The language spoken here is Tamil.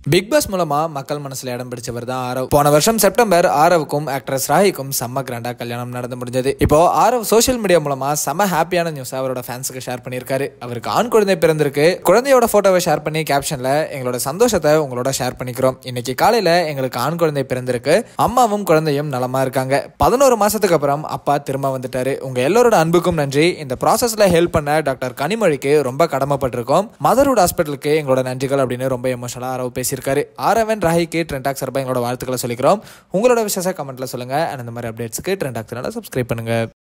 பிக் பாஸ் மூலமா மக்கள் மனசுல இடம் பிடிச்சவர் தான் ஆரவ் போன வருஷம் செப்டம்பர் ஆரவுக்கும் ஆக்ட்ரஸ் ராய்க்கும் செம்ம கிராண்டா கல்யாணம் நடந்து முடிஞ்சது இப்போ ஆரவ் சோஷியல் மீடியா மூலமா செம்ம ஹாப்பியான நியூஸ் அவரோட ஃபேன்ஸுக்கு ஷேர் பண்ணியிருக்காரு அவருக்கு ஆண் குழந்தை பிறந்திருக்கு குழந்தையோட போட்டோவை ஷேர் பண்ணி கேப்ஷன்ல எங்களோட சந்தோஷத்தை உங்களோட ஷேர் பண்ணிக்கிறோம் இன்னைக்கு காலையில எங்களுக்கு ஆண் குழந்தை பிறந்திருக்கு அம்மாவும் குழந்தையும் நலமா இருக்காங்க பதினோரு மாசத்துக்கு அப்புறம் அப்பா திரும்ப வந்துட்டாரு உங்க எல்லாரோட அன்புக்கும் நன்றி இந்த ப்ராசஸ்ல ஹெல்ப் பண்ண டாக்டர் கனிமொழிக்கு ரொம்ப கடமைப்பட்டிருக்கோம் மதர்வுட் ஹாஸ்பிட்டலுக்கு எங்களோட நன்றிகள் அப்படின்னு ரொம்ப எமோஷனலா ஆரவ் பேசியிருக்காரு ஆரவன் ராஹிக்கு ட்ரெண்டாக் சார்பாக எங்களோட வாழ்த்துக்களை சொல்லிக்கிறோம் உங்களோட விசேஷ கமெண்ட்ல சொல்லுங்க and இந்த மாதிரி அப்டேட்ஸ்க்கு ட்ரெண்டாக் சேனலை சப்ஸ்கிரைப் பண்ணுங்க